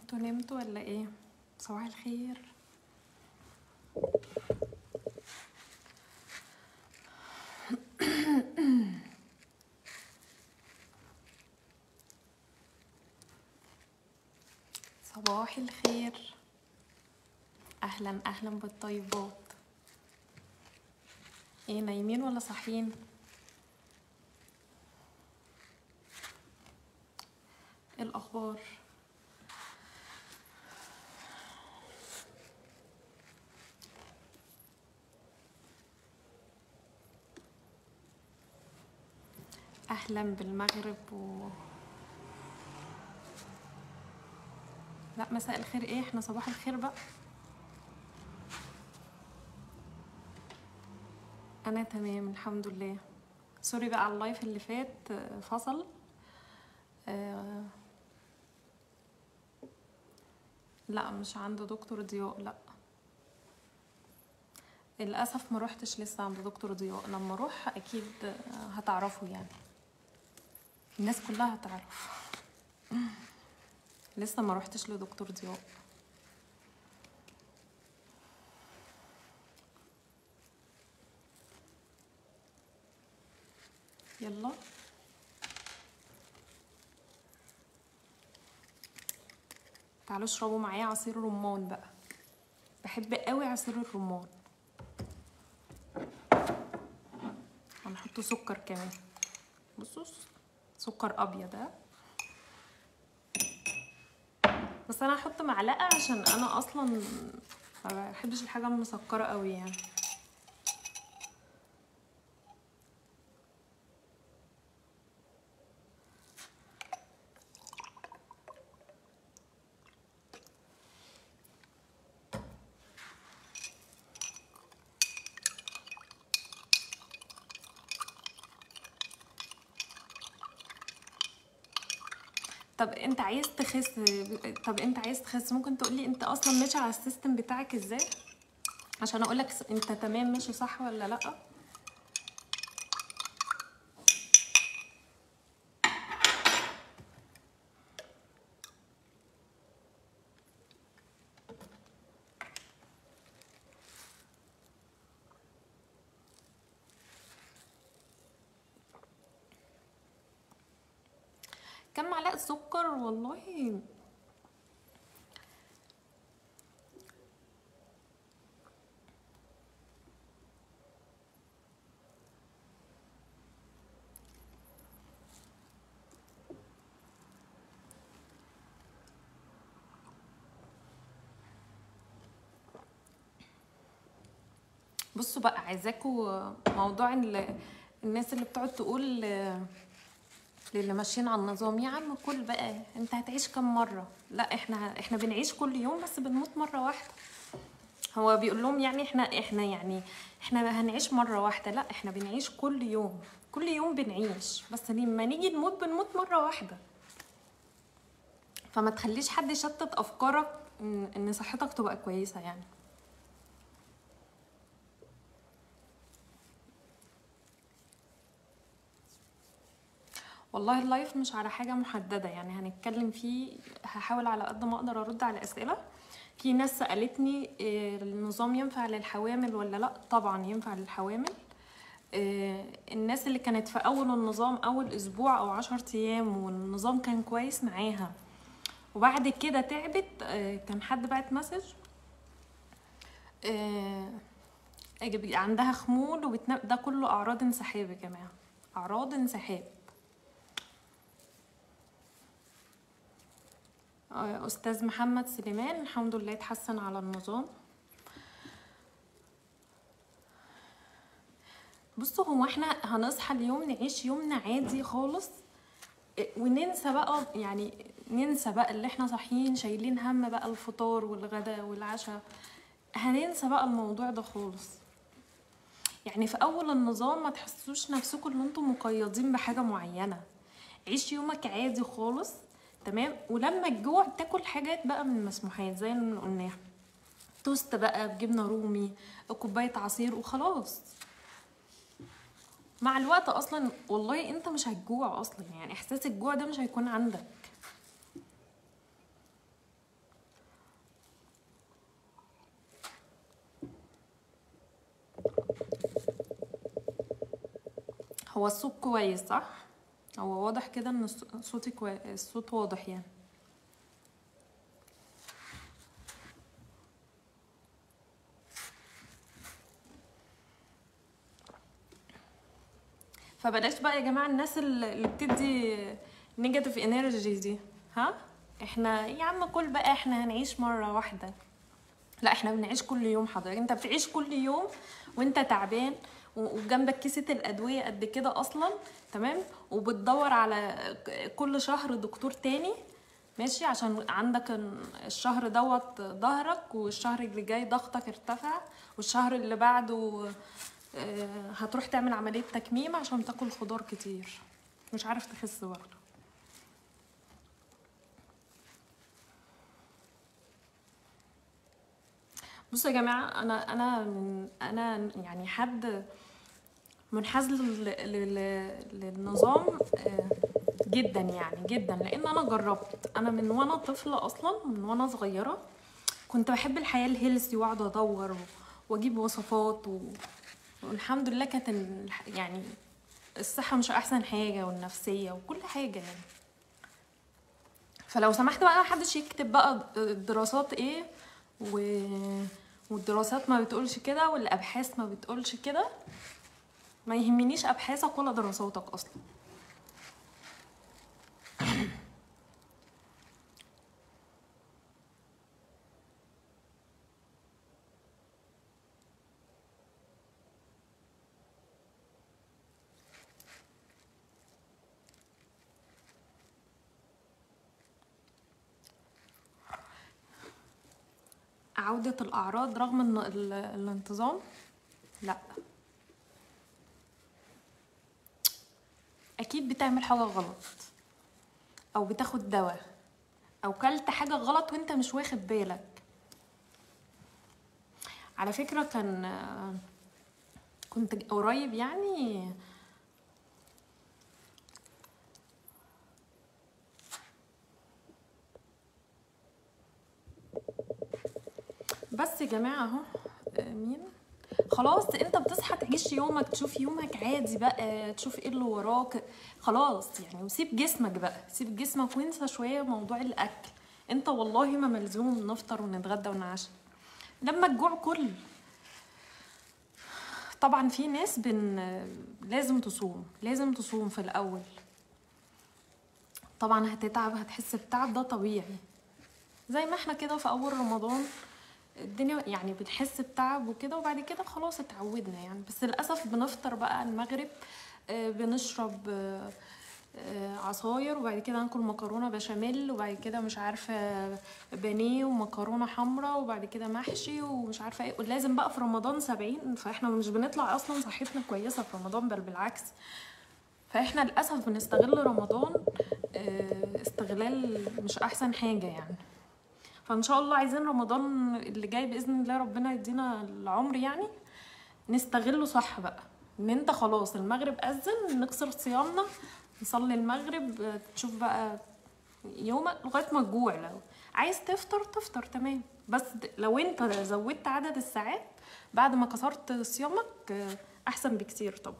انتوا نمتوا ولا ايه صباح الخير صباح الخير اهلا اهلا بالطيبات ايه نايمين ولا صاحيين ايه الاخبار اهلا بالمغرب و لا مساء الخير ايه احنا صباح الخير بقى انا تمام الحمد لله سوري بقى على اللايف اللي فات آه، فصل آه، لا مش عند دكتور ضياء لا للاسف ما روحتش لسه عند دكتور ضياء لما اروح اكيد آه، هتعرفوا يعني الناس كلها هتعرف لسه ما روحتش لدكتور ضياء يلا تعالوا اشربوا معايا عصير رمان بقى بحب قوي عصير الرمان هنحط سكر كمان بصوا سكر ابيض ها بس انا هحط معلقه عشان انا اصلا ما بحبش الحاجه المسكره قوي يعني طب انت عايز تخس طب انت عايز تخس ممكن تقولي انت اصلا ماشي على السيستم بتاعك ازاي عشان اقولك انت تمام ماشي صح ولا لا كم معلقه سكر والله بصوا بقى عايزاكوا موضوع ال- الناس اللي بتقعد تقول للي ماشيين على النظام يا عم كل بقى انت هتعيش كم مره لا احنا احنا بنعيش كل يوم بس بنموت مره واحده هو بيقول لهم يعني احنا احنا يعني احنا هنعيش مره واحده لا احنا بنعيش كل يوم كل يوم بنعيش بس لما نيجي نموت بنموت مره واحده فما تخليش حد يشتت افكارك ان ان صحتك تبقى كويسه يعني والله اللايف مش على حاجة محددة يعني هنتكلم فيه هحاول على قد ما اقدر ارد على اسئلة في ناس سألتني إيه، النظام ينفع للحوامل ولا لا طبعا ينفع للحوامل إيه، الناس اللي كانت في اول النظام اول اسبوع او عشر ايام والنظام كان كويس معاها وبعد كده تعبت إيه، كان حد بعت مسج إيه، بيبقى عندها خمول وبتنام ده كله اعراض انسحاب يا جماعه اعراض انسحاب آه، استاذ محمد سليمان الحمد لله اتحسن على النظام بصوا هو احنا هنصحى اليوم نعيش يومنا عادي خالص إيه، وننسى بقى يعني ننسى بقى اللي احنا صاحيين شايلين هم بقى الفطار والغداء والعشاء هننسى بقى الموضوع ده خالص يعني في اول النظام ما تحسوش نفسكم ان انتم مقيدين بحاجه معينه عيش يومك عادي خالص تمام ولما تجوع تاكل حاجات بقى من المسموحات زي اللي قلناها توست بقى بجبنه رومي كوبايه عصير وخلاص مع الوقت اصلا والله انت مش هتجوع اصلا يعني احساس الجوع ده مش هيكون عندك هو الصوت كويس صح هو واضح كده ان الص- صوتي كويس الصوت واضح يعني فبلاش بقى يا جماعه الناس اللي اللي بتدي نيجاتيف انرجي دي ها احنا يا عم كل بقى احنا هنعيش مره واحده لا احنا بنعيش كل يوم حضرتك انت بتعيش كل يوم وانت تعبان و- وجنبك كيسة الأدوية قد كده أصلا تمام وبتدور على ك- كل شهر دكتور تاني ماشي عشان عندك ال- الشهر دوت ظهرك والشهر اللي جاي ضغطك ارتفع والشهر اللي بعده آه، هتروح تعمل عملية تكميم عشان تاكل خضار كتير مش عارف تخس برضه بصوا يا جماعة أنا أنا من أنا يعني حد منحاز لل- لل- للنظام آه، جدا يعني جدا لان انا جربت انا من وانا طفله اصلا من وانا صغيره كنت بحب الحياه الهيلثي واقعد ادور و- واجيب وصفات و... والحمد لله كانت ال- يعني الصحه مش احسن حاجه والنفسيه وكل حاجه يعني فلو سمحت بقى محدش يكتب بقى الدراسات ايه و... والدراسات ما بتقولش كده والابحاث ما بتقولش كده ما يهمنيش ابحاثك ولا دراساتك اصلا عودة الأعراض رغم إن ال- الانتظام لا أكيد بتعمل حاجة غلط أو بتاخد دواء أو كلت حاجة غلط وأنت مش واخد بالك على فكرة كان كنت قريب يعني بس يا جماعة اهو آه، مين خلاص انت بتصحى تعيش يومك تشوف يومك عادي بقى تشوف ايه اللي وراك خلاص يعني وسيب جسمك بقى سيب جسمك وانسى شوية موضوع الاكل انت والله ما ملزوم نفطر ونتغدى ونعشى لما تجوع كل طبعا في ناس بن لازم تصوم لازم تصوم في الاول طبعا هتتعب هتحس بتعب ده طبيعي زي ما احنا كده في اول رمضان الدنيا يعني بنحس بتعب وكده وبعد كده خلاص اتعودنا يعني بس للاسف بنفطر بقى المغرب آه، بنشرب آه، آه، عصاير وبعد كده ناكل مكرونه بشاميل وبعد كده مش عارفه بانيه ومكرونه حمراء وبعد كده محشي ومش عارفه ايه ولازم بقى في رمضان سبعين فاحنا مش بنطلع اصلا صحتنا كويسه في رمضان بل بالعكس فاحنا للاسف بنستغل رمضان آه، استغلال مش احسن حاجه يعني فان شاء الله عايزين رمضان اللي جاي باذن الله ربنا يدينا العمر يعني نستغله صح بقى ان انت خلاص المغرب اذن نكسر صيامنا نصلي المغرب آه، تشوف بقى يومك لغايه ما تجوع لو عايز تفطر تفطر تمام بس د- لو انت زودت عدد الساعات بعد ما كسرت صيامك آه، احسن بكتير طبعا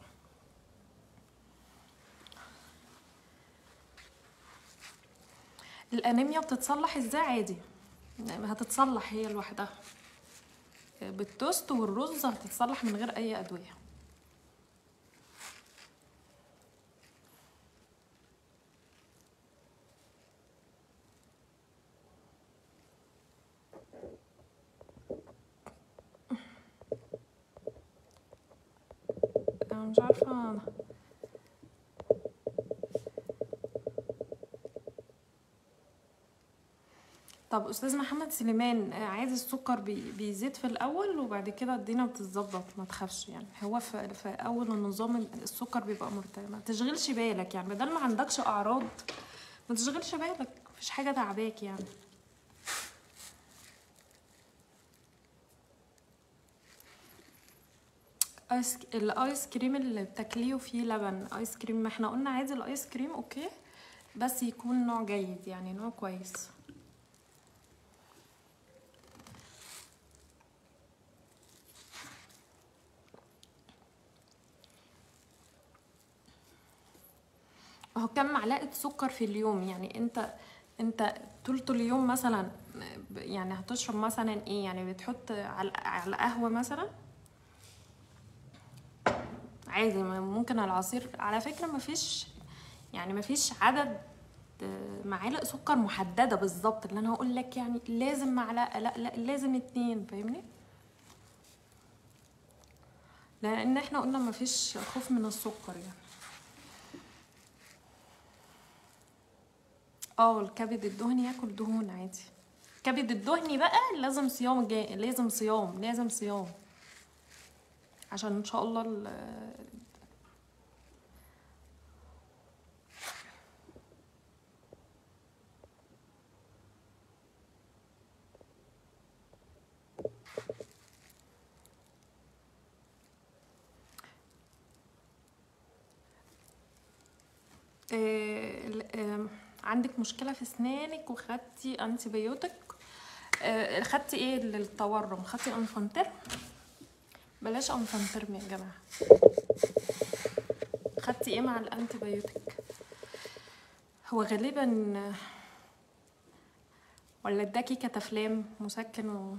الانيميا بتتصلح ازاي عادي هتتصلح هي لوحدها بالتوست والرز هتتصلح من غير اي ادويه انا مش عارفه طب استاذ محمد سليمان آه، عادي السكر بي بيزيد في الاول وبعد كده الدنيا بتتظبط ما تخافش يعني هو في, في اول النظام ال- السكر بيبقى مرتفع ما تشغلش بالك يعني بدل ما عندكش اعراض ما تشغلش بالك مفيش حاجه تعباك يعني ايس الايس كريم اللي بتاكليه وفيه لبن ايس كريم ما احنا قلنا عادي الايس كريم اوكي بس يكون نوع جيد يعني نوع كويس هو كم معلقه سكر في اليوم يعني انت انت طول طول اليوم مثلا ب- يعني هتشرب مثلا ايه يعني بتحط على على قهوه مثلا عادي ما- ممكن العصير على فكره مفيش يعني مفيش عدد آه، معالق سكر محدده بالظبط اللي انا هقول لك يعني لازم معلقه لا لا لازم اتنين فاهمني لان احنا قلنا مفيش خوف من السكر يعني اه الكبد الدهني ياكل دهون عادي الكبد الدهني بقى لازم صيام جاي لازم صيام لازم صيام عشان ان شاء الله ال- آه، ال- آم، عندك مشكلة في اسنانك وخدتي انتي بيوتك آه، خدتي ايه للتورم خدتي انفانتر بلاش انفانترم يا جماعة خدتي ايه مع الانتي بيوتك هو غالبا آه، ولا اداكي كتافلام مسكن و...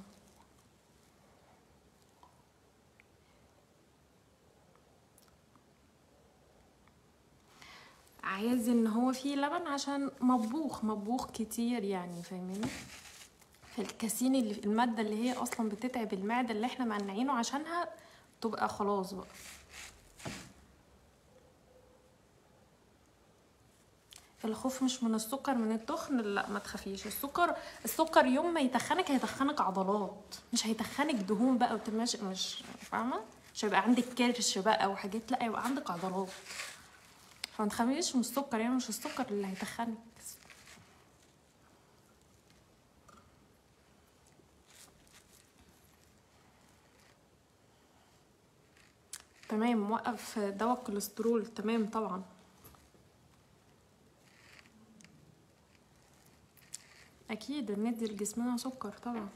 عايز ان هو فيه لبن عشان مطبوخ مطبوخ كتير يعني فاهمين الكاسين اللي المادة اللي هي اصلا بتتعب المعدة اللي احنا مانعينه عشانها تبقى خلاص بقى الخوف مش من السكر من التخن لا ما تخافيش السكر السكر يوم ما يتخنك هيتخنك عضلات مش هيتخنك دهون بقى وتمش مش فاهمه مش هيبقى عندك كرش بقى وحاجات لا هيبقى عندك عضلات فما تخافيش من السكر يعني مش السكر اللي هيتخنك تمام موقف دواء الكوليسترول تمام طبعا اكيد ندي لجسمنا سكر طبعا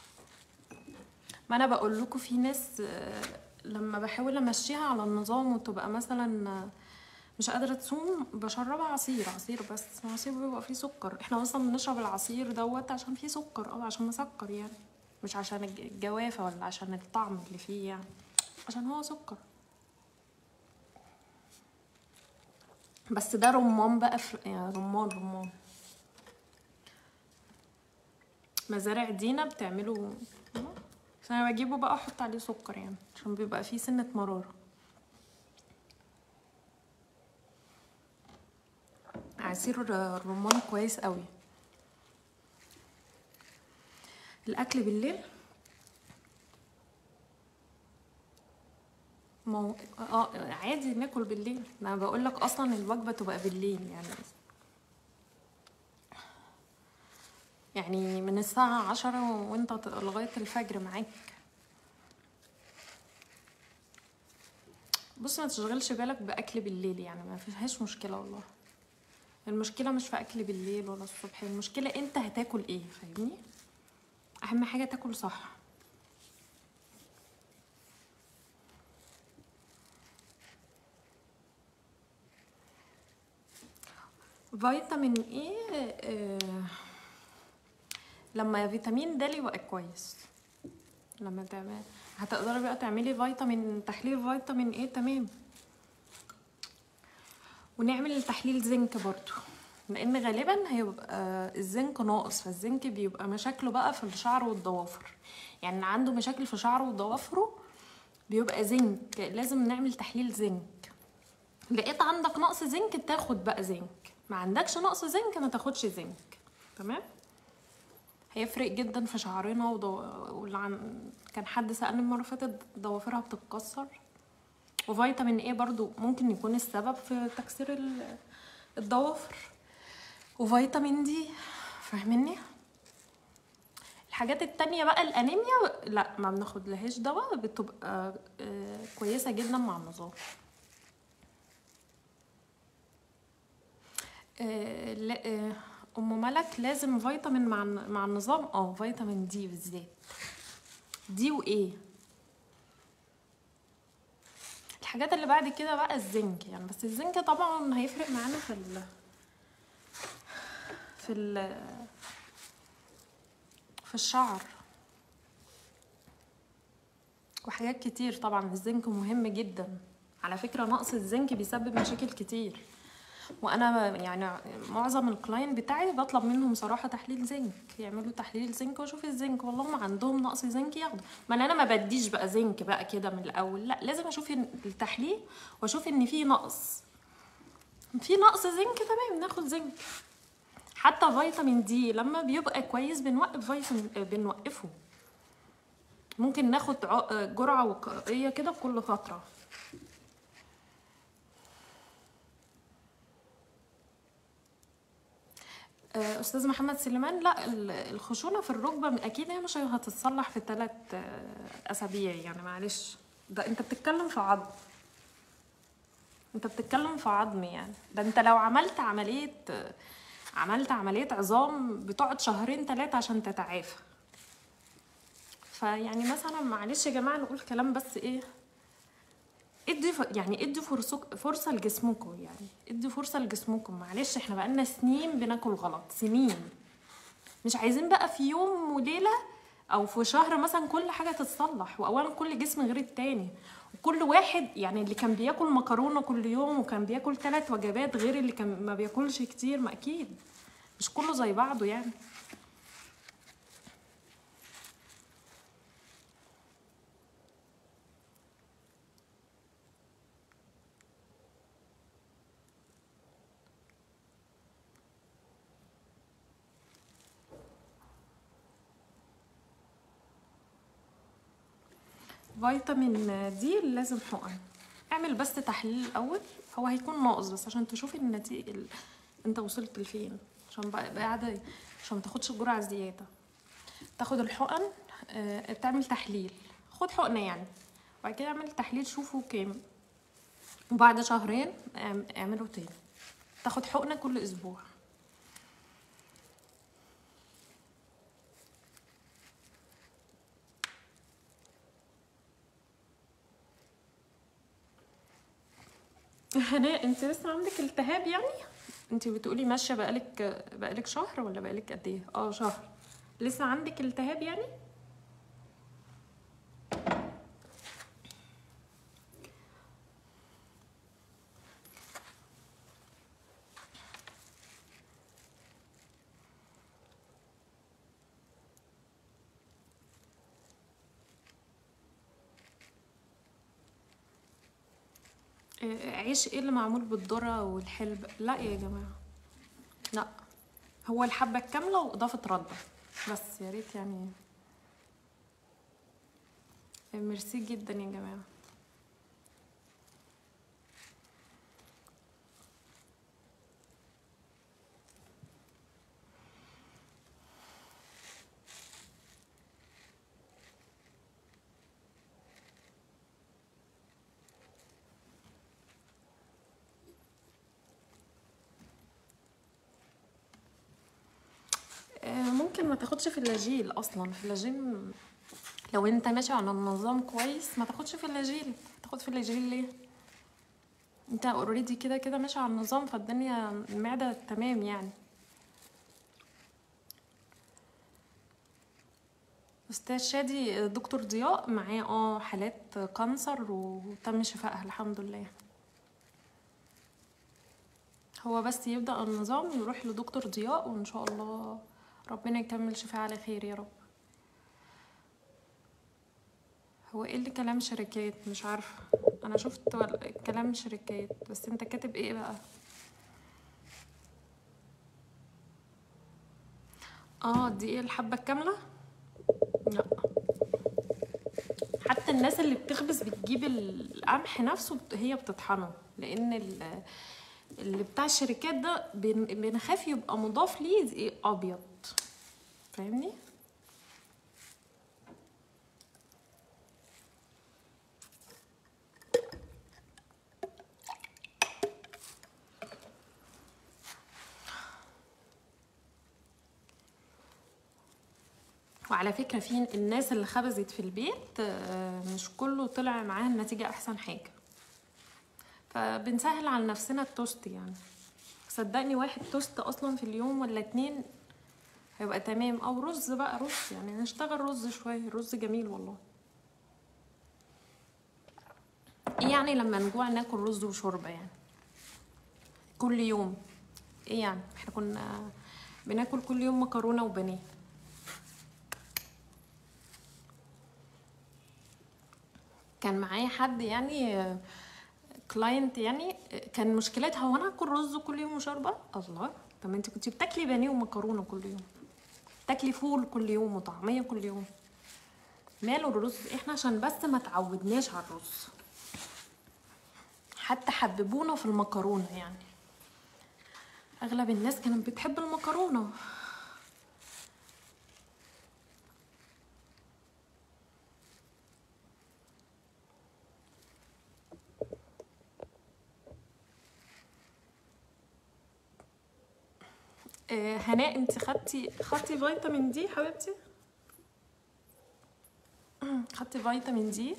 ما انا بقول لكم في ناس آه، لما بحاول امشيها على النظام وتبقى مثلا آه، مش قادرة تصوم بشربها عصير عصير بس العصير بيبقى فيه سكر احنا اصلا بنشرب العصير دوت عشان فيه سكر اه عشان مسكر يعني مش عشان الج- الجوافة ولا عشان الطعم اللي فيه يعني عشان هو سكر بس ده رمان بقى في يعني رمان رمان مزارع دينا بتعمله بس انا بجيبه بقى احط عليه سكر يعني عشان بيبقى فيه سنة مرارة عصير الرمان كويس قوي الاكل بالليل ما هو اه عادي ناكل بالليل انا بقول لك اصلا الوجبه تبقى بالليل يعني يعني من الساعة عشرة وانت ت- لغاية الفجر معاك بص ما تشغلش بالك بأكل بالليل يعني ما فيهاش مشكلة والله المشكلة مش في أكل بالليل ولا الصبح المشكلة انت هتاكل ايه فاهمني أهم حاجة تاكل صح فيتامين ايه آه لما فيتامين د يبقى كويس لما تعمل هتقدري بقى تعملي فيتامين تحليل فيتامين ايه تمام ونعمل تحليل زنك برضو لان غالبا هيبقى الزنك ناقص فالزنك بيبقى مشاكله بقى في الشعر والضوافر يعني اللي عنده مشاكل في شعره وضوافره بيبقى زنك لازم نعمل تحليل زنك لقيت عندك نقص زنك تاخد بقى زنك ما عندكش نقص زنك ما تاخدش زنك تمام هيفرق جدا في شعرنا وضو... والعن... كان حد سألني المرة اللي فاتت ضوافرها بتتكسر وفيتامين ايه برضو ممكن يكون السبب في تكسير ال- الضوافر وفيتامين دي فاهميني الحاجات التانية بقى الأنيميا لا ما بناخد لهاش دواء بتبقى آه، كويسة جدا مع النظام آه، لا آه، ام ملك لازم فيتامين مع الن- مع النظام اه فيتامين دي بالذات دي وايه الحاجات اللي بعد كده بقى الزنك يعني بس الزنك طبعا هيفرق معانا في ال في ال في الشعر وحاجات كتير طبعا الزنك مهم جدا على فكرة نقص الزنك بيسبب مشاكل كتير وانا يعني معظم الكلاين بتاعي بطلب منهم صراحه تحليل زنك يعملوا تحليل زنك واشوف الزنك والله ما عندهم نقص زنك ياخدوا ما انا ما بديش بقى زنك بقى كده من الاول لا لازم اشوف التحليل واشوف ان في نقص في نقص زنك تمام ناخد زنك حتى فيتامين دي لما بيبقى كويس بنوقف فيتامين بنوقفه ممكن ناخد جرعه وقائيه كده كل فتره استاذ محمد سليمان لا الخشونه في الركبه اكيد هي مش هتتصلح في ثلاث اسابيع يعني معلش ده انت بتتكلم في عظم انت بتتكلم في عظم يعني ده انت لو عملت عمليه عملت عمليه عظام بتقعد شهرين ثلاثه عشان تتعافى فيعني مثلا معلش يا جماعه نقول كلام بس ايه ادي ف... يعني ادي فرصة فرصة لجسمكم يعني ادي فرصة لجسمكم معلش احنا بقالنا سنين بناكل غلط سنين مش عايزين بقى في يوم وليلة او في شهر مثلا كل حاجة تتصلح واولا كل جسم غير التاني وكل واحد يعني اللي كان بياكل مكرونة كل يوم وكان بياكل ثلاث وجبات غير اللي كان ما بياكلش كتير ما اكيد مش كله زي بعضه يعني فيتامين دي لازم حقن اعمل بس تحليل الاول هو هيكون ناقص بس عشان تشوفي النتيجه ال... انت وصلت لفين عشان بقى قاعده عشان ما تاخدش الجرعه زياده تاخد الحقن اه... تعمل تحليل خد حقنه يعني وبعد كده اعمل تحليل شوفه كام وبعد شهرين اعمله تاني تاخد حقنه كل اسبوع هناء انت لسه عندك التهاب يعني انت بتقولي ماشيه بقالك بقالك شهر ولا بقالك قد ايه اه شهر لسه عندك التهاب يعني عيش ايه اللي معمول بالذره والحلب لا يا جماعه لا هو الحبه الكامله واضافه رده بس يا ريت يعني ميرسي جدا يا جماعه ممكن ما تاخدش فلاجيل اصلا فلاجيل لو انت ماشي على النظام كويس ما تاخدش فلاجيل تاخد فلاجيل ليه انت اوريدي كده كده ماشي على النظام فالدنيا المعده تمام يعني استاذ شادي دكتور ضياء معاه اه حالات كانسر وتم شفائها الحمد لله هو بس يبدا النظام يروح لدكتور ضياء وان شاء الله ربنا يكمل شفاء على خير يا رب هو ايه اللي كلام شركات مش عارفه انا شفت كلام شركات بس انت كاتب ايه بقى اه دي ايه الحبه الكامله لا حتى الناس اللي بتخبز بتجيب القمح نفسه هي بتطحنه لان اللي بتاع الشركات ده بنخاف يبقى مضاف ليه ابيض فاهمني وعلى فكرة في الناس اللي خبزت في البيت مش كله طلع معاها النتيجة أحسن حاجة فبنسهل على نفسنا التوست يعني صدقني واحد توست اصلا في اليوم ولا اتنين هيبقى تمام او رز بقى رز يعني نشتغل رز شويه رز جميل والله ايه يعني لما نجوع ناكل رز وشوربه يعني كل يوم ايه يعني احنا كنا بناكل كل يوم مكرونه وبانيه كان معايا حد يعني كلاينت يعني كان مشكلتها هو انا اكل رز كل يوم وشوربه الله طب ما انت كنت بتاكلي بانيه ومكرونه كل يوم تاكلي فول كل يوم وطعميه كل يوم ماله الرز احنا عشان بس ما تعودناش على الرز حتى حببونا في المكرونه يعني اغلب الناس كانت بتحب المكرونه آه، هناء انت خدتي خدتي فيتامين دي حبيبتي خدتي فيتامين دي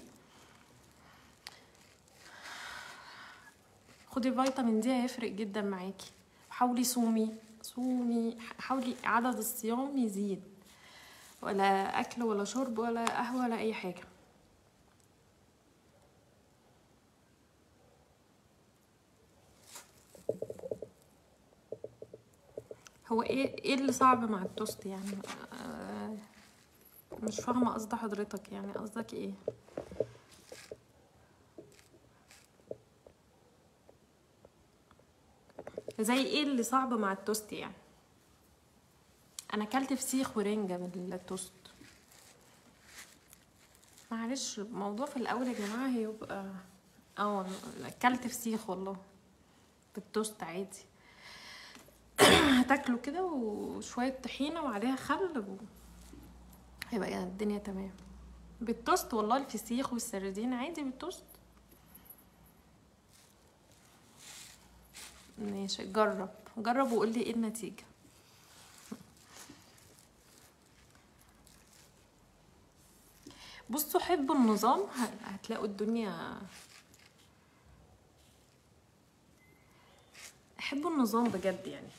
خدي فيتامين دي هيفرق جدا معاكي حاولي صومي صومي حاولي عدد الصيام يزيد ولا اكل ولا شرب ولا قهوه ولا اي حاجه هو ايه ايه اللي صعب مع التوست يعني آه، مش فاهمه قصد حضرتك يعني قصدك ايه زي ايه اللي صعب مع التوست يعني انا اكلت فسيخ ورنجة من التوست معلش الموضوع في الاول يا جماعه هيبقى اه اكلت فسيخ والله بالتوست عادي هتاكله كده وشويه طحينه وعليها خل و... هيبقى الدنيا تمام بالتوست والله الفسيخ والسردين عادي بالتوست ماشي جرب جرب وقول لي ايه النتيجه بصوا حبوا النظام ه- هتلاقوا الدنيا حبوا النظام بجد يعني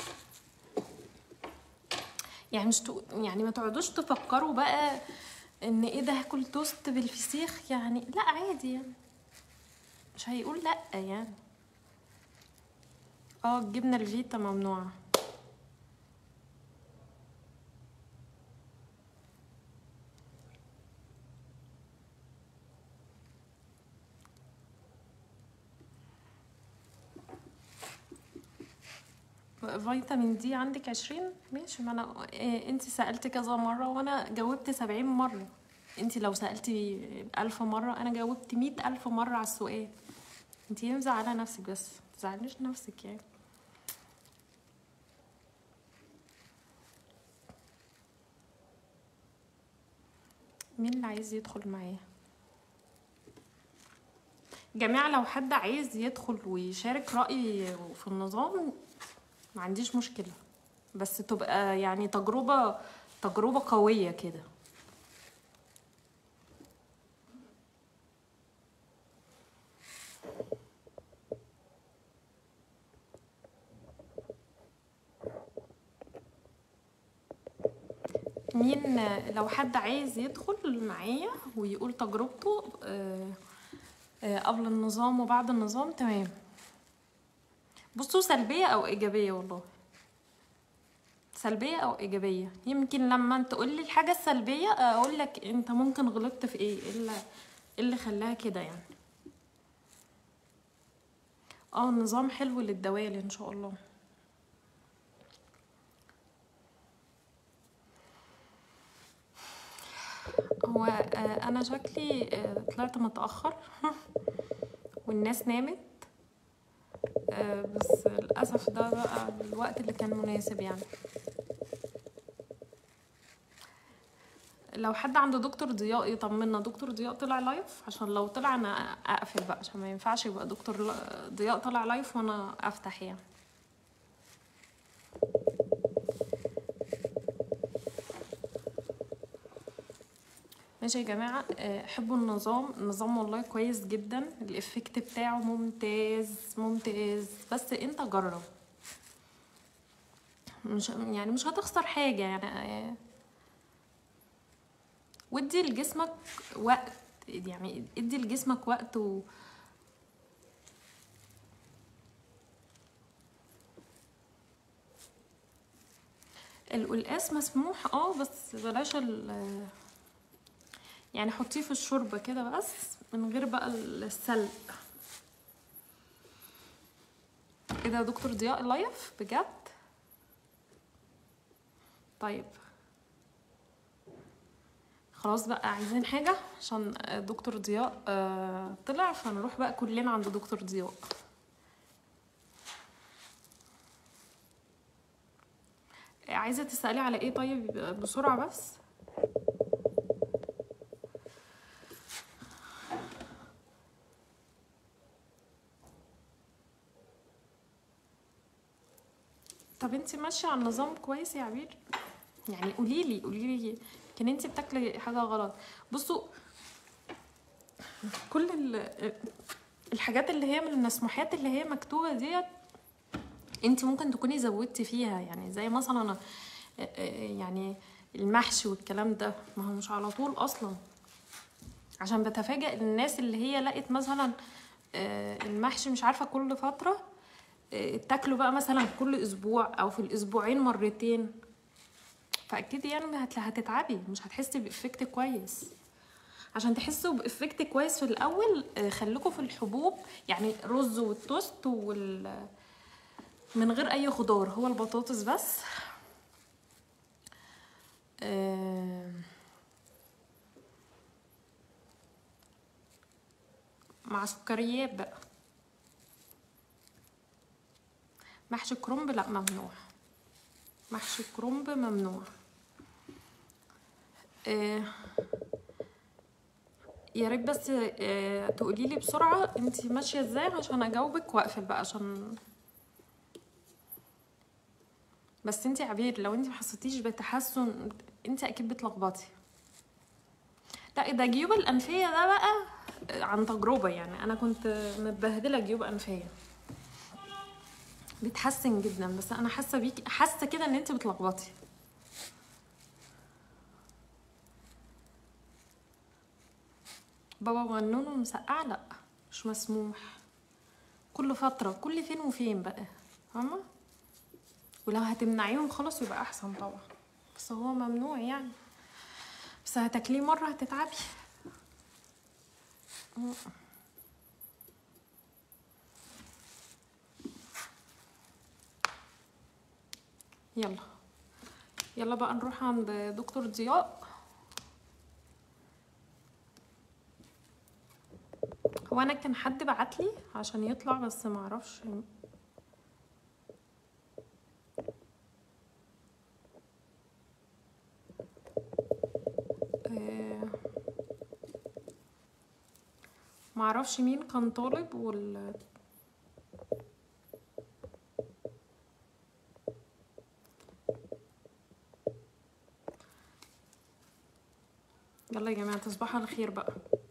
يعني مش تق... يعني ما تقعدوش تفكروا بقى ان ايه ده هاكل توست بالفسيخ يعني لا عادي يعني مش هيقول لا يعني اه الجبنه الفيتا ممنوعه فيتامين دي عندك عشرين ماشي ما انا إيه انت سألت كذا مرة وانا جاوبت سبعين مرة انت لو سألتي ألف مرة انا جاوبت مية ألف مرة على السؤال انت ينزع على نفسك بس متزعليش نفسك يعني مين اللي عايز يدخل معايا جماعة لو حد عايز يدخل ويشارك رأي في النظام ما عنديش مشكلة بس تبقى يعني تجربة تجربة قوية كده مين لو حد عايز يدخل معايا ويقول تجربته آه، آه، قبل النظام وبعد النظام تمام بصوا سلبية أو إيجابية والله سلبية أو إيجابية يمكن لما انت تقولي الحاجة السلبية أقول لك أنت ممكن غلطت في إيه إيه اللي, إيه اللي خلاها كده يعني اه النظام حلو للدوالي إن شاء الله هو آه، أنا شكلي آه، طلعت متأخر والناس نامت آه، بس للأسف ده بقى الوقت اللي كان مناسب يعني لو حد عنده دكتور ضياء يطمنا دكتور ضياء طلع لايف عشان لو طلع انا اقفل بقى عشان ما ينفعش يبقى دكتور لا- ضياء طلع لايف وانا افتح يعني ماشي يا جماعة آه، حبوا النظام النظام والله كويس جدا الإفكت بتاعه ممتاز ممتاز بس انت جرب مش يعني مش هتخسر حاجة يعني آه، وادي لجسمك وقت يعني ادي لجسمك وقت و... القلقاس مسموح اه بس بلاش ال يعني حطيه في الشوربة كده بس من غير بقى السلق ايه ده يا دكتور ضياء لايف بجد طيب خلاص بقى عايزين حاجة عشان دكتور ضياء آه، طلع فنروح بقى كلنا عند دكتور ضياء عايزة تسألي على ايه طيب بسرعة بس طب انت ماشية على النظام كويس يا عبير يعني قوليلي قوليلي كان انت بتاكلي حاجة غلط بصوا كل ال- الحاجات اللي هي من المسموحات اللي هي مكتوبة ديت انت ممكن تكوني زودتي فيها يعني زي مثلا آه، آه، يعني المحشي والكلام ده ما هو مش على طول اصلا عشان بتفاجئ الناس اللي هي لقت مثلا آه، المحشي مش عارفه كل فتره آه، تاكله بقى مثلا كل اسبوع او في الاسبوعين مرتين فاكيد يعني هت- هتتعبي مش هتحسي بافكت كويس عشان تحسوا بافكت كويس في الاول آه، خليكوا في الحبوب يعني رز والتوست وال من غير اي خضار هو البطاطس بس آه، مع سكريات بقى محشي كرنب لا ممنوع محشي كرنب ممنوع آه، يا ريت بس آه، تقولي لي بسرعة انتي ماشية ازاي عشان اجاوبك واقفل بقى عشان بس انتي عبير لو انتي محسيتيش بتحسن انتي اكيد بتلخبطي لا ده جيوب الانفية ده بقى عن تجربة يعني انا كنت متبهدلة جيوب انفية بتحسن جدا بس انا حاسة بيكي حاسة كده ان انتي بتلخبطي بابا غنون مسقعة لا مش مسموح كل فترة كل فين وفين بقى فاهمة ولو هتمنعيهم خلاص يبقى احسن طبعا بس هو ممنوع يعني بس هتاكليه مرة هتتعبي يلا يلا بقى نروح عند دكتور ضياء هو انا كان حد بعتلي عشان يطلع بس معرفش آه، معرفش مين كان طالب وال يلا يا جماعة تصبحوا على خير بقى